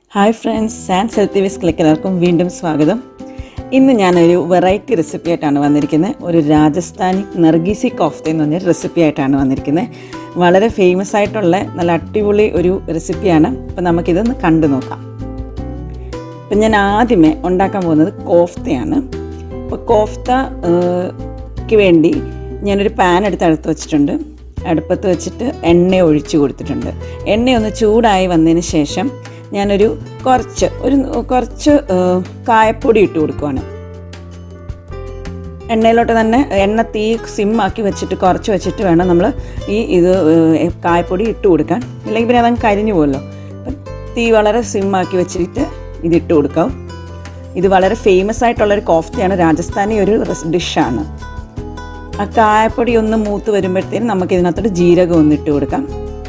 hi friends സാൻസ് healthy വിസ്കിലേക്ക് എല്ലാവർക്കും വീണ്ടും സ്വാഗതം ഇന്ന് ഞാനൊരു വെറൈറ്റി റെസിപ്പി ആയിട്ടാണ് വന്നിരിക്കുന്നത് ഒരു രാജസ്ഥാനി നർഗീസി കോഫ്ത എന്ന് പറഞ്ഞ റെസിപ്പി ആയിട്ടാണ് വന്നിരിക്കുന്നത് വളരെ ഫേമസ് ആയിട്ടുള്ള നല്ല അടിപൊളി ഒരു റെസിപ്പിയാണ് അപ്പം നമുക്കിതൊന്ന് കണ്ടു നോക്കാം അപ്പം ഞാൻ ആദ്യമേ ഉണ്ടാക്കാൻ പോകുന്നത് കോഫ്തയാണ് അപ്പോൾ കോഫ്തയ്ക്ക് വേണ്ടി ഞാനൊരു പാൻ എടുത്ത് അടുത്ത് വെച്ചിട്ടുണ്ട് അടുപ്പത്ത് വെച്ചിട്ട് എണ്ണ ഒഴിച്ചു കൊടുത്തിട്ടുണ്ട് എണ്ണ ഒന്ന് ചൂടായി വന്നതിന് ശേഷം ഞാനൊരു കുറച്ച് ഒരു കുറച്ച് ഏഹ്, കായപ്പൊടി ഇട്ട് കൊടുക്കുവാണ് എണ്ണയിലോട്ട് തന്നെ എണ്ണ തീ സിമ്മാക്കി വെച്ചിട്ട് കുറച്ച് വെച്ചിട്ട് വേണം നമ്മൾ ഈ ഇത് ഏഹ്, കായപ്പൊടി ഇട്ട് കൊടുക്കാൻ ഇല്ലെങ്കിൽ പിന്നെ അതങ്ങ് കരിഞ്ഞു പോകുമല്ലോ അപ്പം തീ വളരെ സിമ്മാക്കി വെച്ചിട്ട് ഇത് ഇട്ട് കൊടുക്കാം ഇത് വളരെ ഫേമസ് ആയിട്ടുള്ളൊരു കോഫ്തയാണ് രാജസ്ഥാനി ഒരു ഡിഷാണ് ആ കായപ്പൊടി ഒന്ന് മൂത്ത് വരുമ്പോഴത്തേനും നമുക്ക് ഇതിനകത്തോട്ട് ജീരകം ഒന്ന് ഇട്ട് കൊടുക്കാം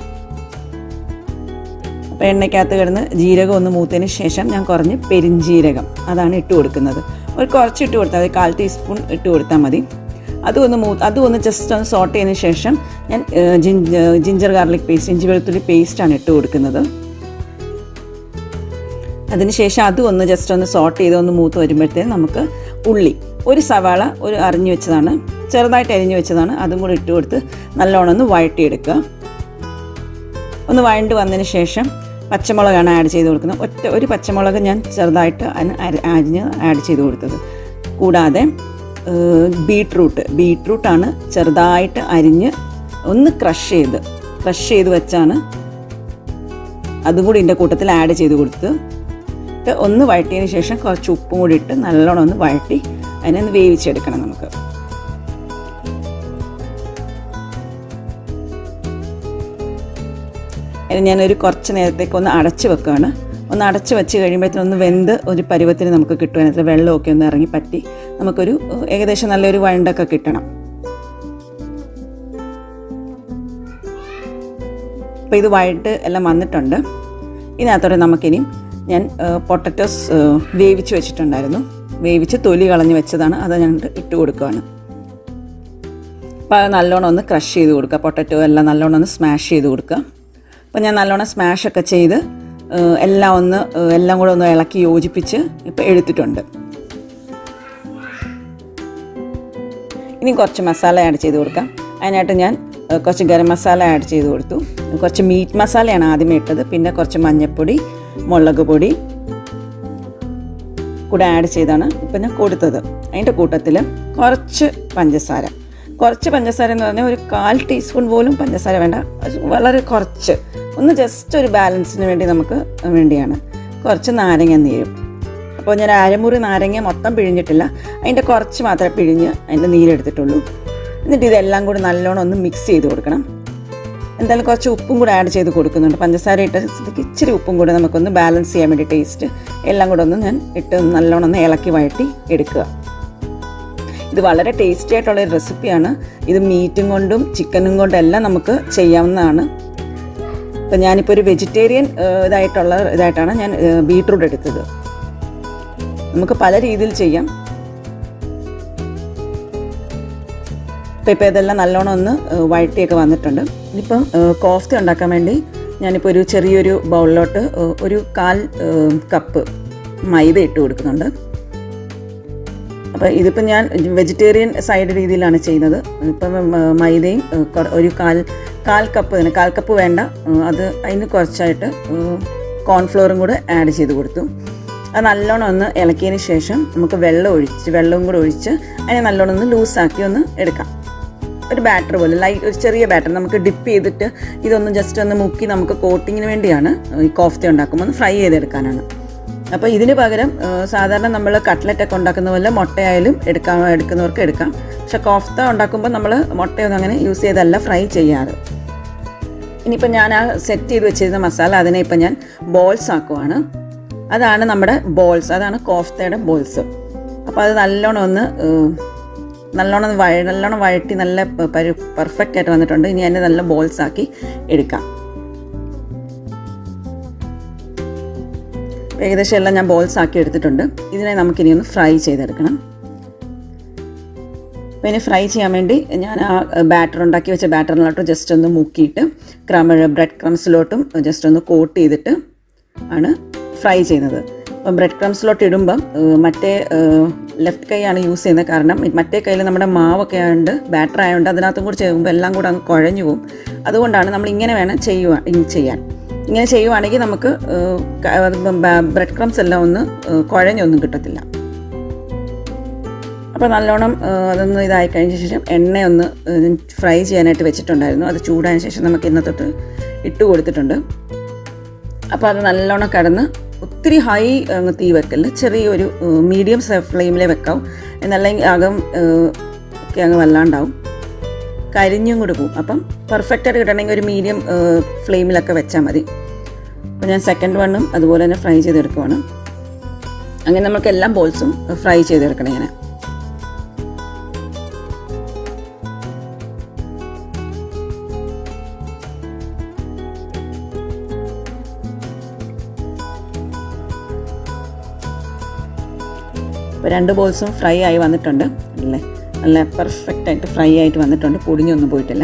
അപ്പോൾ എണ്ണയ്ക്കകത്ത് കിടന്ന് ജീരകം ഒന്ന് മൂത്തതിന് ശേഷം ഞാൻ കുറഞ്ഞ് പെരിഞ്ജീരകം അതാണ് ഇട്ട് കൊടുക്കുന്നത് ഒരു കുറച്ച് ഇട്ട് കൊടുത്താൽ മതി കാൽ ടീസ്പൂൺ ഇട്ട് കൊടുത്താൽ മതി അതും ഒന്ന് മൂ അതും ഒന്ന് ജസ്റ്റ് ഒന്ന് സോട്ട് ചെയ്തതിന് ശേഷം ഞാൻ ഏഹ്, ജിഞ്ച ജിഞ്ചർ ഗാർലിക് പേസ്റ്റ് ഇഞ്ചി വെളുത്തുള്ളി പേസ്റ്റാണ് ഇട്ട് കൊടുക്കുന്നത് അതിനുശേഷം അതും ഒന്ന് ജസ്റ്റ് ഒന്ന് സോട്ട് ചെയ്ത് ഒന്ന് മൂത്ത് വരുമ്പോഴത്തേനും നമുക്ക് ഉള്ളി ഒരു സവാള ഒരു അരിഞ്ഞു വെച്ചതാണ് ചെറുതായിട്ട് അരിഞ്ഞു വെച്ചതാണ് അതും കൂടി ഇട്ട് കൊടുത്ത് നല്ലോണം ഒന്ന് വഴട്ടിയെടുക്കുക ഒന്ന് വഴണ്ട് വന്നതിന് ശേഷം പച്ചമുളകാണ് ആഡ് ചെയ്ത് കൊടുക്കുന്നത് ഒറ്റ ഒരു പച്ചമുളക് ഞാൻ ചെറുതായിട്ട് അതിന് അരി- അരിഞ്ഞ് ആഡ് ചെയ്ത് കൊടുത്തത് കൂടാതെ ബീട്രൂട്ട് ബീട്രൂട്ടാണ് ചെറുതായിട്ട് അരിഞ്ഞ് ഒന്ന് ക്രഷ് ചെയ്ത് ക്രഷ് ചെയ്ത് വെച്ചാണ് അതും കൂടി ഇതിൻ്റെ കൂട്ടത്തിൽ ആഡ് ചെയ്ത് കൊടുത്ത് ഇട്ട് ഒന്ന് വഴറ്റിയതിന് ശേഷം കുറച്ച് ഉപ്പും കൂടി ഇട്ട് നല്ലോണം ഒന്ന് വഴറ്റി അതിനെ ഒന്ന് വേവിച്ചെടുക്കണം നമുക്ക് അതിന് ഞാനൊരു കുറച്ച് നേരത്തേക്ക് ഒന്ന് അടച്ച് വെക്കുകയാണ് ഒന്ന് അടച്ച് വെച്ച് കഴിയുമ്പോഴത്തേനും ഒന്ന് വെന്ത് ഒരു പരുവത്തിന് നമുക്ക് കിട്ടും അതിനകത്ത് വെള്ളമൊക്കെ ഒന്ന് ഇറങ്ങി പറ്റി നമുക്കൊരു ഏഹ്, ഏകദേശം നല്ലൊരു വഴണ്ടൊക്കെ കിട്ടണം അപ്പോൾ ഇത് വഴട്ട് എല്ലാം വന്നിട്ടുണ്ട് ഇതിനകത്തോടെ നമുക്കിനിയും ഞാൻ പൊട്ടറ്റോസ് വേവിച്ച് വെച്ചിട്ടുണ്ടായിരുന്നു വേവിച്ച് തൊലി കളഞ്ഞ് വെച്ചതാണ് അത് ഞാൻ ഇട്ട് കൊടുക്കുകയാണ് അപ്പോൾ അത് നല്ലോണം ഒന്ന് ക്രഷ് ചെയ്ത് കൊടുക്കുക പൊട്ടറ്റോ എല്ലാം നല്ലോണം ഒന്ന് സ്മാഷ് ചെയ്ത് കൊടുക്കുക അപ്പോൾ ഞാൻ നല്ലോണം സ്മാഷൊക്കെ ചെയ്ത് ഏഹ്, എല്ലാം ഒന്ന് ഏഹ്, എല്ലാം കൂടെ ഒന്ന് ഇളക്കി യോജിപ്പിച്ച് ഇപ്പോൾ എടുത്തിട്ടുണ്ട് ഇനി കുറച്ച് മസാല ആഡ് ചെയ്ത് കൊടുക്കാം അതിനായിട്ട് ഞാൻ ഏഹ്, കുറച്ച് ഗരം മസാല ആഡ് ചെയ്ത് കൊടുത്തു കുറച്ച് മീറ്റ് മസാലയാണ് ആദ്യമേ ഇട്ടത് പിന്നെ കുറച്ച് മഞ്ഞൾപ്പൊടി മുളക് പൊടി കൂടെ ആഡ് ചെയ്താണ് ഇപ്പം ഞാൻ കൊടുത്തത് അതിൻ്റെ കൂട്ടത്തിൽ കുറച്ച് പഞ്ചസാര കുറച്ച് പഞ്ചസാര എന്ന് പറഞ്ഞാൽ ഒരു കാൽ ടീസ്പൂൺ പോലും പഞ്ചസാര വേണ്ട അത് വളരെ കുറച്ച് ഒന്ന് ജസ്റ്റ് ഒരു ബാലൻസിന് വേണ്ടി നമുക്ക് വേണ്ടിയാണ് കുറച്ച് നാരങ്ങ നീരും അപ്പോൾ ഞാൻ അരമുറി നാരങ്ങ മൊത്തം പിഴിഞ്ഞിട്ടില്ല അതിൻ്റെ കുറച്ച് മാത്രമേ പിഴിഞ്ഞ് അതിൻ്റെ നീരെടുത്തിട്ടുള്ളൂ എന്നിട്ട് ഇതെല്ലാം കൂടി നല്ലോണം ഒന്ന് മിക്സ് ചെയ്ത് കൊടുക്കണം എന്തായാലും കുറച്ച് ഉപ്പും കൂടെ ആഡ് ചെയ്ത് കൊടുക്കുന്നുണ്ട് പഞ്ചസാര ഇട്ട സ്ഥിതിക്ക് ഇച്ചിരി ഉപ്പും കൂടെ നമുക്കൊന്ന് ബാലൻസ് ചെയ്യാൻ വേണ്ടി ടേസ്റ്റ് എല്ലാം കൂടെ ഒന്ന് ഞാൻ ഇട്ട് നല്ലോണം ഒന്ന് ഇളക്കി വഴറ്റി എടുക്കുക ഇത് വളരെ ടേസ്റ്റി ആയിട്ടുള്ള ഒരു റെസിപ്പിയാണ് ഇത് മീറ്റും കൊണ്ടും ചിക്കനും കൊണ്ടും എല്ലാം നമുക്ക് ചെയ്യാവുന്നതാണ് ഇപ്പം ഞാനിപ്പോൾ ഒരു വെജിറ്റേറിയൻ ഇതായിട്ടുള്ള ഇതായിട്ടാണ് ഞാൻ ബീട്രൂട്ട് എടുത്തത് നമുക്ക് പല രീതിയിൽ ചെയ്യാം ഇപ്പോൾ ഇപ്പോൾ ഇതെല്ലാം നല്ലോണം ഒന്ന് ഏഹ്, വഴറ്റിയൊക്കെ വന്നിട്ടുണ്ട് ഇനിയിപ്പം ഏഹ്, കോഫ്ത ഉണ്ടാക്കാൻ വേണ്ടി ഞാനിപ്പോൾ ഒരു ചെറിയൊരു ബൗളിലോട്ട് ഏഹ്, ഒരു കാൽ ഏഹ്, കപ്പ് മൈദ ഇട്ട് കൊടുക്കുന്നുണ്ട് അപ്പോൾ ഇതിപ്പോൾ ഞാൻ വെജിറ്റേറിയൻ സൈഡ് രീതിയിലാണ് ചെയ്യുന്നത് ഇപ്പം മ- മൈദയും ഏഹ്, കൊ- ഒരു കാൽ കാൽ കപ്പ് തന്നെ കാൽ കപ്പ് വേണ്ട ഏഹ്, അത് അതിന് കുറച്ചായിട്ട് ഏഹ്, കോൺഫ്ലോറും കൂടെ ആഡ് ചെയ്ത് കൊടുത്തു അത് നല്ലോണം ഒന്ന് ഇളക്കിയതിന് ശേഷം നമുക്ക് വെള്ളം ഒഴിച്ച് വെള്ളവും കൂടെ ഒഴിച്ച് അതിനെ നല്ലോണം ഒന്ന് ലൂസാക്കി ഒന്ന് എടുക്കാം ഒരു ബാറ്റർ പോലെ ലൈറ്റ് ഒരു ചെറിയ ബാറ്റർ നമുക്ക് ഡിപ്പ് ചെയ്തിട്ട് ഇതൊന്ന് ജസ്റ്റ് ഒന്ന് മുക്കി നമുക്ക് കോട്ടിങ്ങിന് വേണ്ടിയാണ് ഈ കോഫ്ത ഉണ്ടാക്കുമ്പോൾ ഒന്ന് ഫ്രൈ ചെയ്തെടുക്കാനാണ് അപ്പോൾ ഇതിന് പകരം ആ, സാധാരണ നമ്മൾ കട്ട്ലറ്റൊക്കെ ഉണ്ടാക്കുന്ന പോലെ മുട്ടയായാലും എടുക്കാൻ എടുക്കുന്നവർക്ക് എടുക്കാം പക്ഷെ കോഫ്ത ഉണ്ടാക്കുമ്പോൾ നമ്മൾ മുട്ടയൊന്നും അങ്ങനെ യൂസ് ചെയ്തല്ല ഫ്രൈ ചെയ്യാറ് ഇനിയിപ്പോൾ ഞാൻ ആ സെറ്റ് ചെയ്ത് വെച്ചിരുന്ന മസാല അതിനെ ഇപ്പം ഞാൻ ബോൾസ് ആക്കുവാണ് അതാണ് നമ്മുടെ ബോൾസ് അതാണ് കോഫ്തയുടെ ബോൾസ് അപ്പോൾ അത് നല്ലോണം ഒന്ന് ഏഹ്, നല്ലോണം ഒന്ന് വഴ നല്ലോണം വഴറ്റി നല്ല പെർഫെക്റ്റ് ആയിട്ട് വന്നിട്ടുണ്ട് ഇനി അതിനെ നല്ല ബോൾസ് ആക്കി എടുക്കാം ഏകദേശം എല്ലാം ഞാൻ ബോൾസ് ആക്കി എടുത്തിട്ടുണ്ട് ഇതിനെ നമുക്കിനി ഒന്ന് ഫ്രൈ ചെയ്തെടുക്കണം അപ്പോൾ ഇനി ഫ്രൈ ചെയ്യാൻ വേണ്ടി ഞാൻ ആ ബാറ്റർ ഉണ്ടാക്കി വെച്ച ബാറ്ററിലോട്ട് ജസ്റ്റ് ഒന്ന് മുക്കിയിട്ട് ക്രമ ബ്രെഡ് ക്രംസിലോട്ടും ജസ്റ്റ് ഒന്ന് കോട്ട് ചെയ്തിട്ട് ആണ് ഫ്രൈ ചെയ്യുന്നത് അപ്പം ബ്രെഡ് ക്രംസിലോട്ട് ഇടുമ്പം ഏഹ്, മറ്റേ ലെഫ്റ്റ് കൈയാണ് യൂസ് ചെയ്യുന്നത് കാരണം മറ്റേ കയ്യിൽ നമ്മുടെ മാവൊക്കെ ആയതുകൊണ്ട് ബാറ്റർ ആയതുകൊണ്ട് അതിനകത്തും കൂടി ചെയ്യുമ്പോൾ എല്ലാം കൂടെ അങ്ങ് കുഴഞ്ഞു പോകും അതുകൊണ്ടാണ് നമ്മൾ ഇങ്ങനെ വേണം ചെയ്യുക ഇ- ചെയ്യാൻ ഇങ്ങനെ ചെയ്യുവാണെങ്കിൽ നമുക്ക് ബ്രെഡ് ക്രംസ് എല്ലാം ഒന്ന് ഏഹ്, കുഴഞ്ഞൊന്നും കിട്ടത്തില്ല അപ്പോൾ നല്ലോണം ഏഹ്, അതൊന്ന് ഇതായി കഴിഞ്ഞ ശേഷം എണ്ണ ഒന്ന് ഏഹ്, ഫ്രൈ ചെയ്യാനായിട്ട് വെച്ചിട്ടുണ്ടായിരുന്നു അത് ചൂടായ ശേഷം നമുക്ക് ഇന്നത്തൊട്ട് ഇട്ട് കൊടുത്തിട്ടുണ്ട് അപ്പോൾ അത് നല്ലോണം കിടന്ന് ഒത്തിരി ഹൈ അങ്ങ് തീ വെക്കല് ചെറിയൊരു മീഡിയം ഫ്ലെയിമിലേ വെക്കാം എന്നല്ലെങ്കിൽ അകം ഏഹ്, ഒക്കെ അങ്ങ് വല്ലാണ്ടാവും കരിഞ്ഞും കൂടി പോകും അപ്പം പെർഫെക്റ്റായിട്ട് കിട്ടണമെങ്കിൽ ഒരു മീഡിയം ഫ്ലെയിമിലൊക്കെ വെച്ചാൽ മതി അപ്പോൾ ഞാൻ സെക്കൻഡ് വണ്ണും അതുപോലെ തന്നെ ഫ്രൈ ചെയ്തെടുക്കുവാണ് അങ്ങനെ നമുക്ക് എല്ലാ ബോൾസും ഫ്രൈ ചെയ്തെടുക്കണം ഇങ്ങനെ ഇപ്പോൾ രണ്ട് ബോൾസും ഫ്രൈ ആയി വന്നിട്ടുണ്ട് അല്ലേ നല്ല പെർഫെക്റ്റ് ആയിട്ട് ഫ്രൈ ആയിട്ട് വന്നിട്ടുണ്ട് പൊടിഞ്ഞൊന്നും പോയിട്ടില്ല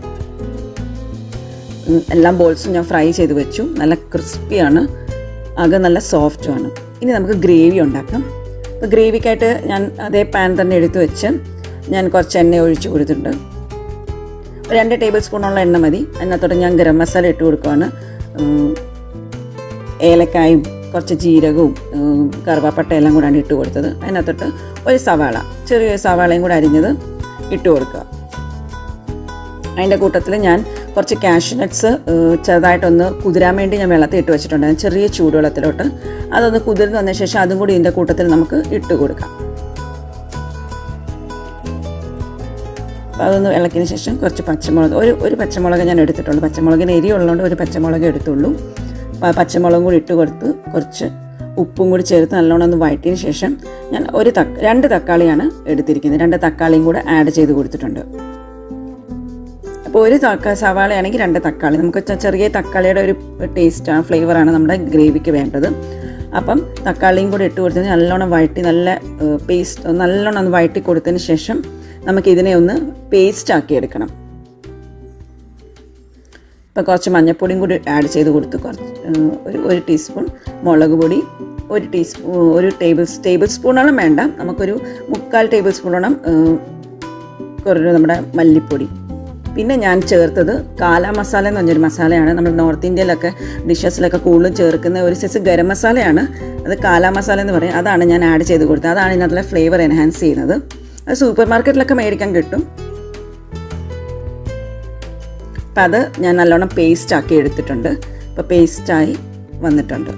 ഉം, എല്ലാ ബോൾസും ഞാൻ ഫ്രൈ ചെയ്ത് വെച്ചു നല്ല ക്രിസ്പിയാണ് ആകെ നല്ല സോഫ്റ്റുമാണ് ഇനി നമുക്ക് ഗ്രേവി ഉണ്ടാക്കാം അപ്പോൾ ഗ്രേവിക്കായിട്ട് ഞാൻ അതേ പാൻ തന്നെ എടുത്ത് വെച്ച് ഞാൻ കുറച്ച് എണ്ണ ഒഴിച്ച് കൊടുത്തിട്ടുണ്ട് ഒരു രണ്ട് ടേബിൾ സ്പൂണുള്ള എണ്ണ മതി അതിനകത്തോട്ട് ഞാൻ ഗരം മസാല ഇട്ട് കൊടുക്കുവാണ് ഉം, ഏലക്കായും കുറച്ച് ജീരകവും ഉം, കറുവാപ്പട്ട എല്ലാം കൂടാണ് ഇട്ട് കൊടുത്തത് അതിനകത്തോട്ട് ഒരു സവാള ചെറിയൊരു സവാളയും കൂടെ അരിഞ്ഞത് ഇട്ട് കൊടുക്കുക അതിൻ്റെ കൂട്ടത്തിൽ ഞാൻ കുറച്ച് കാഷ്യൂ നട്ട്സ് ചെറുതായിട്ടൊന്ന് കുതിരാൻ വേണ്ടി ഞാൻ വെള്ളത്തിൽ ഇട്ട് വെച്ചിട്ടുണ്ടായിരുന്നു ചെറിയ ചൂടുവെള്ളത്തിലോട്ട് അതൊന്ന് കുതിർന്ന് വന്ന ശേഷം അതും കൂടി ഇതിൻ്റെ കൂട്ടത്തിൽ നമുക്ക് ഇട്ട് കൊടുക്കാം അപ്പോൾ അതൊന്ന് ഇളക്കിയതിന് ശേഷം കുറച്ച് പച്ചമുളക് ഒരു ഒരു പച്ചമുളക് ഞാൻ എടുത്തിട്ടുള്ളൂ പച്ചമുളകിന് എരി ഉള്ളതുകൊണ്ട് ഒരു പച്ചമുളക് എടുത്തുള്ളൂ അപ്പോൾ ആ പച്ചമുളകും കൂടി ഇട്ട് കൊടുത്ത് കുറച്ച് ഉപ്പും കൂടി ചേർത്ത് നല്ലോണം ഒന്ന് വഴറ്റിയതിന് ശേഷം ഞാൻ ഒരു തക്ക രണ്ട് തക്കാളിയാണ് എടുത്തിരിക്കുന്നത് രണ്ട് തക്കാളിയും കൂടെ ആഡ് ചെയ്ത് കൊടുത്തിട്ടുണ്ട് അപ്പോൾ ഒരു തക്ക സവാളയാണെങ്കിൽ രണ്ട് തക്കാളി നമുക്ക് ചെ- ചെറിയ തക്കാളിയുടെ ഒരു ടേസ്റ്റാണ് ഫ്ലേവറാണ് നമ്മുടെ ഗ്രേവിക്ക് വേണ്ടത് അപ്പം തക്കാളിയും കൂടി ഇട്ട് കൊടുത്തതിന് നല്ലോണം വഴറ്റി നല്ല പേസ്റ്റ് നല്ലോണം ഒന്ന് വഴറ്റി കൊടുത്തതിന് ശേഷം നമുക്ക് ഇതിനെ ഒന്ന് പേസ്റ്റ് ആക്കി എടുക്കണം ഇപ്പോൾ കുറച്ച് മഞ്ഞൾപ്പൊടിയും കൂടി ആഡ് ചെയ്ത് കൊടുത്ത് കുറച്ച് ഏഹ്, ഒരു ഒരു ടീസ്പൂൺ മുളക് പൊടി ഒരു ടീസ്പൂ ഒരു ടേബിൾ ടേബിൾ സ്പൂണോളം വേണ്ട നമുക്കൊരു മുക്കാൽ ടേബിൾ സ്പൂണോളം ഏഹ്, കുറച്ച് നമ്മുടെ മല്ലിപ്പൊടി പിന്നെ ഞാൻ ചേർത്തത് കാല മസാല എന്ന് പറഞ്ഞൊരു മസാലയാണ് നമ്മൾ നോർത്ത് ഇന്ത്യയിലൊക്കെ ഡിഷസിലൊക്കെ കൂടുതലും ചേർക്കുന്ന ഒരു സൈസ് ഗരം മസാലയാണ് അത് കാല മസാല എന്ന് പറയും അതാണ് ഞാൻ ആഡ് ചെയ്ത് കൊടുത്തത് അതാണ് ഇതിനകത്തുള്ള ഫ്ലേവർ എൻഹാൻസ് ചെയ്യുന്നത് അത് സൂപ്പർ മാർക്കറ്റിലൊക്കെ മേടിക്കാൻ കിട്ടും അപ്പം അത് ഞാൻ നല്ലോണം പേസ്റ്റ് ആക്കി എടുത്തിട്ടുണ്ട് ഇപ്പോൾ പേസ്റ്റായി വന്നിട്ടുണ്ട്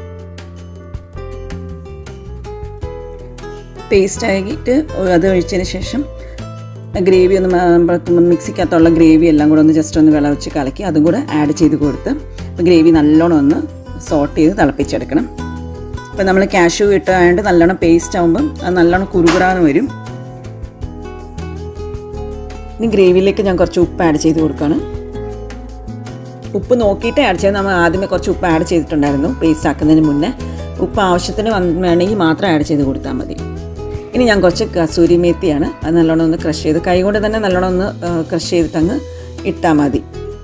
പേസ്റ്റ് ആക്കിയിട്ട് അത് ഒഴിച്ചതിന് ശേഷം ഗ്രേവി ഒന്ന് മ- മിക്സിക്കകത്തുള്ള ഗ്രേവി എല്ലാം കൂടെ ഒന്ന് ജസ്റ്റ് ഒന്ന് വെള്ളം വെച്ച് കലക്കി അതും കൂടെ ആഡ് ചെയ്ത് കൊടുത്ത് അപ്പോൾ ഗ്രേവി നല്ലോണം ഒന്ന് സോട്ട് ചെയ്ത് തിളപ്പിച്ചെടുക്കണം അപ്പോൾ നമ്മൾ കാഷ്യൂ ഇട്ടായതുകൊണ്ട് നല്ലോണം പേസ്റ്റ് ആകുമ്പം അത് നല്ലോണം കുറുകുറാന്ന് വരും ഇനി ഗ്രേവിയിലേക്ക് ഞാൻ കുറച്ച് ഉപ്പ് ആഡ് ചെയ്ത് കൊടുക്കുകയാണ് ഉപ്പ് നോക്കിയിട്ട് ആഡ് ചെയ്ത് നമ്മൾ ആദ്യമേ കുറച്ച് ഉപ്പ് ആഡ് ചെയ്തിട്ടുണ്ടായിരുന്നു പേസ്റ്റ് ആക്കുന്നതിന് മുന്നേ ഉപ്പ് ആവശ്യത്തിന് വന്ന് വേണമെങ്കിൽ മാത്രം ആഡ് ചെയ്ത് കൊടുത്താൽ മതി ഇനി ഞാൻ കുറച്ച് കസൂരി മേത്തിയാണ് അത് നല്ലോണം ഒന്ന് ക്രഷ് ചെയ്ത് കൈ കൊണ്ട് തന്നെ നല്ലോണം ഒന്ന് ക്രഷ് ചെയ്തിട്ട് അങ്ങ് ഇട്ടാൽ മതി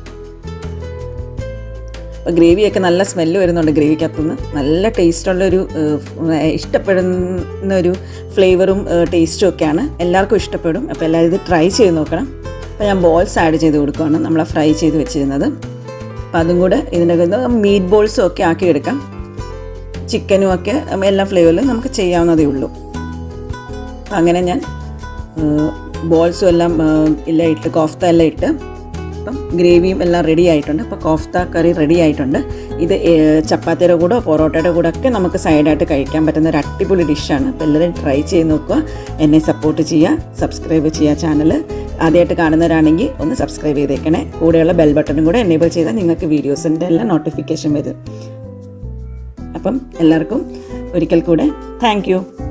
അപ്പോൾ ഗ്രേവിയൊക്കെ നല്ല സ്മെല്ല് വരുന്നുണ്ട് ഗ്രേവിക്കകത്തുനിന്ന് നല്ല ടേസ്റ്റുള്ളൊരു ഇഷ്ടപ്പെടുന്ന ഒരു ഫ്ലേവറും ടേസ്റ്റും ഒക്കെയാണ് എല്ലാവർക്കും ഇഷ്ടപ്പെടും അപ്പോൾ എല്ലാവരും ഇത് ട്രൈ ചെയ്ത് നോക്കണം അപ്പോൾ ഞാൻ ബോൾസ് ആഡ് ചെയ്ത് കൊടുക്കുകയാണ് നമ്മൾ ഫ്രൈ ചെയ്ത് വെച്ചിരുന്നത് അപ്പോൾ അതും കൂടെ ഇതിൻ്റെ മീറ്റ് ബോൾസും ഒക്കെ ആക്കി എടുക്കാം ചിക്കനും ഒക്കെ എല്ലാ ഫ്ലേവറിലും നമുക്ക് ചെയ്യാവുന്നതേ ഉള്ളൂ അപ്പം അങ്ങനെ ഞാൻ ബോൾസും എല്ലാം എല്ലാം ഇട്ട് കോഫ്ത എല്ലാം ഇട്ട് അപ്പം ഗ്രേവിയും എല്ലാം റെഡി ആയിട്ടുണ്ട് അപ്പോൾ കോഫ്ത കറി റെഡി ആയിട്ടുണ്ട് ഇത് ഏഹ്, ചപ്പാത്തിയുടെ കൂടെ പൊറോട്ടയുടെ കൂടെ ഒക്കെ നമുക്ക് സൈഡായിട്ട് കഴിക്കാൻ പറ്റുന്ന ഒരു അടിപൊളി ഡിഷാണ് അപ്പോൾ എല്ലാവരും ട്രൈ ചെയ്ത് നോക്കുക എന്നെ സപ്പോർട്ട് ചെയ്യുക സബ്സ്ക്രൈബ് ചെയ്യുക ചാനൽ ആദ്യമായിട്ട് കാണുന്നവരാണെങ്കിൽ ഒന്ന് സബ്സ്ക്രൈബ് ചെയ്തേക്കണേ കൂടെയുള്ള ബെൽ ബട്ടണും കൂടെ എനേബിൾ ചെയ്താൽ നിങ്ങൾക്ക് വീഡിയോസിൻ്റെ എല്ലാം നോട്ടിഫിക്കേഷൻ വരും അപ്പം എല്ലാവർക്കും ഒരിക്കൽ കൂടെ താങ്ക്